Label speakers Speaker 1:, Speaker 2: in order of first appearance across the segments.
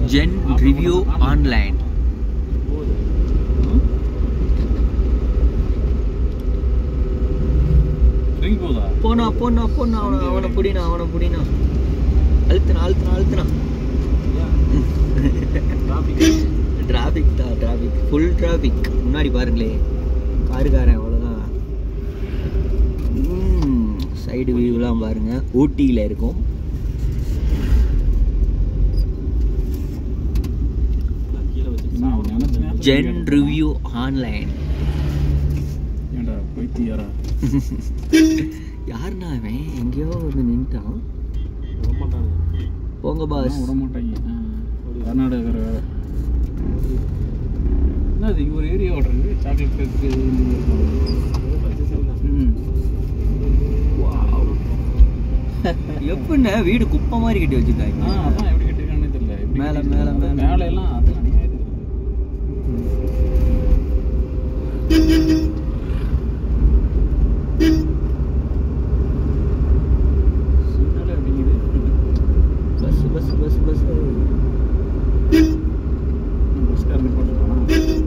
Speaker 1: Gen review online
Speaker 2: இறங்கி போதா
Speaker 1: போனா போனா போனா அவனை அவனை புடினா அவனை புடினா அழுத்துனா அழுத்துனா அழுத்துனா டிராஃபிக் தான் டிராஃபிக் ஃபுல் டிராஃபிக் முன்னாடி பாருங்களே காருக்காரன் அவ்வளோதான் சைடு வியூலாம் பாருங்க ஊட்டியில் இருக்கும்
Speaker 2: கீழே வச்சு
Speaker 1: ஜென் ரிவ்யூ ஆன்லைன்
Speaker 2: ஏன்டா பைத்தியாரா
Speaker 1: யாருண்ணா அவன் எங்கேயோ வந்து நின்ட்டான் போங்க பாஸ்
Speaker 2: விட மாட்டாங்க ஆ, கர்நாடகா வேற என்ன அது இங்க ஒரு ஏரியா ஓட்டுறது சாக்லேட் ஃபேக்ட்ரி
Speaker 1: ம். எப்படிண்ணே வீடு குப்பை மாதிரி கட்டி
Speaker 2: ஆ
Speaker 1: வச்சிருக்காங்க
Speaker 2: அதான் எப்படி கட்டிருக்கானே தெரியல எப்படி
Speaker 1: மேல,
Speaker 2: கட்டிருக்காங்க?
Speaker 1: மேல,
Speaker 2: அது
Speaker 1: மேல.
Speaker 2: மேல எல்லாம் அது அநியாயம் தெரியுது சிக்னலே அப்படிங்குது
Speaker 1: பஸ் பஸ் பஸ் பஸ்
Speaker 2: பஸ்காரன் போட்டுருக்கான்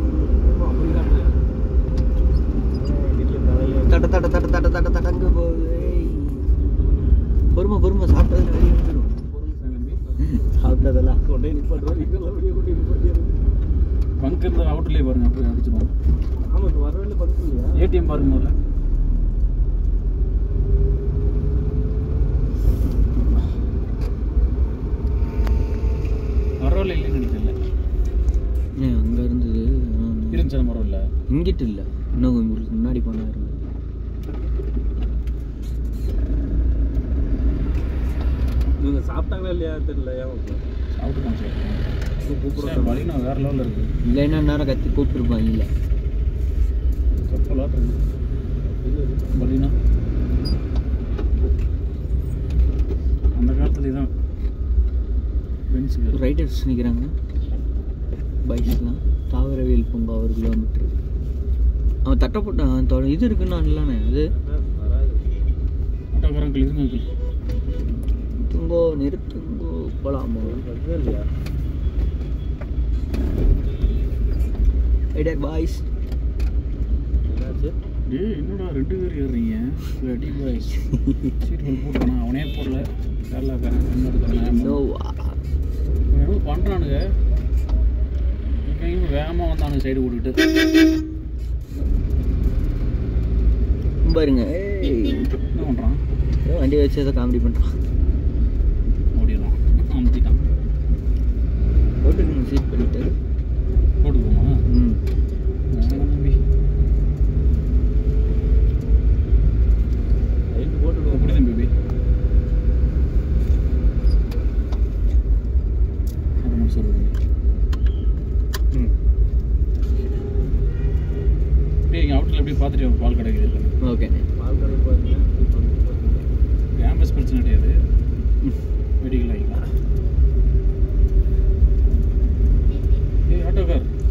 Speaker 1: தட்ட தட்ட தட்ட தட்ட தட்ட தட்டங்க போகுது ஏய். பொறுமை பொறுமை சாப்பிட்டதுல வெளியே வந்துடும் சாப்பிட்டதெல்லாம்
Speaker 2: பங்க் இருந்தால் அவுட்லேயே பாருங்க அப்படியே அடிச்சிடும் ஏடிஎம் பாருங்க முதல்ல மரம் இல்லைன்னு நினைக்கல
Speaker 1: ஏன் அங்கே இருந்தது
Speaker 2: இருந்துச்சு அந்த மரம் இல்லை
Speaker 1: இங்கிட்டு இல்லை இன்னும் உங்களுக்கு முன்னாடி போனா இருந்தது
Speaker 3: இவங்க சாப்பிட்டாங்களா இல்லையா தெரியல ஏன்
Speaker 2: சாப்பிட்டு தான் வழினா வேற லெவலில் இருக்குது
Speaker 1: இல்லைன்னா நேரம் கத்தி கூப்பிட்டுருப்பாங்க இல்லை
Speaker 2: கப்பலாக இருக்குது வழினா அந்த காலத்துல இதான் பென்ஸுக்கு
Speaker 1: ரைடர்ஸ் நிற்கிறாங்க பைக்ஸ்லாம் தாவரவியல் பூங்கா ஒரு கிலோமீட்டர் அவன் தட்டை போட்டான் அவன் தொ- இது இருக்குன்னா இல்லைண்ணே அது
Speaker 2: ஆட்டோக்காரங்கள் இருங்க uncle.
Speaker 1: துங்கோ நிறுத்துங்கோ போலாமோ
Speaker 3: இல்லையா
Speaker 1: ரைடர் பாய்ஸ்
Speaker 3: என்னாச்சு
Speaker 2: டேய் என்னடா ரெண்டு பேர் ஏறுறீங்க அடி பாய் சீட் பெல்ட் போட்டானா அவனே போடல கேரளாக்காரன் கர்நாடகாரன்
Speaker 1: நோ
Speaker 2: ஏதோ பண்ணுறானுங்க இவங்க வேகமாக வந்தானுங்க சைடு விட்டுட்டு
Speaker 1: பாருங்க ஏய்
Speaker 2: என்ன பண்ணுறான்
Speaker 1: ஏதோ வண்டி வச்சு ஏதோ காமெடி பண்ணுறான்
Speaker 2: ஓடிடலாம் அமுத்திட்டான்
Speaker 1: போட்டுக்கணும் சீட் பண்ணிட்டு
Speaker 2: போட்டுக்குவோமா
Speaker 1: ம்
Speaker 2: வேணாம் தம்பி
Speaker 3: லைட் போட்டுடுவோம்
Speaker 2: எப்படி தம்பி பேபி அது மட்டும் சொல்லுங்க
Speaker 1: ம்
Speaker 2: அப்படியே இங்கே அவுட்டில் அப்படியே பார்த்துட்டு வாங்க, பால் கிடைக்குது இல்லை
Speaker 1: ஓகேண்ணே
Speaker 3: பால் கடை பாருங்க
Speaker 2: கேம்பஸ் பிரச்சனை கிடையாது மெடிக்கல் ஆகிக்கலாம் ஏய் ஆட்டோக்கார்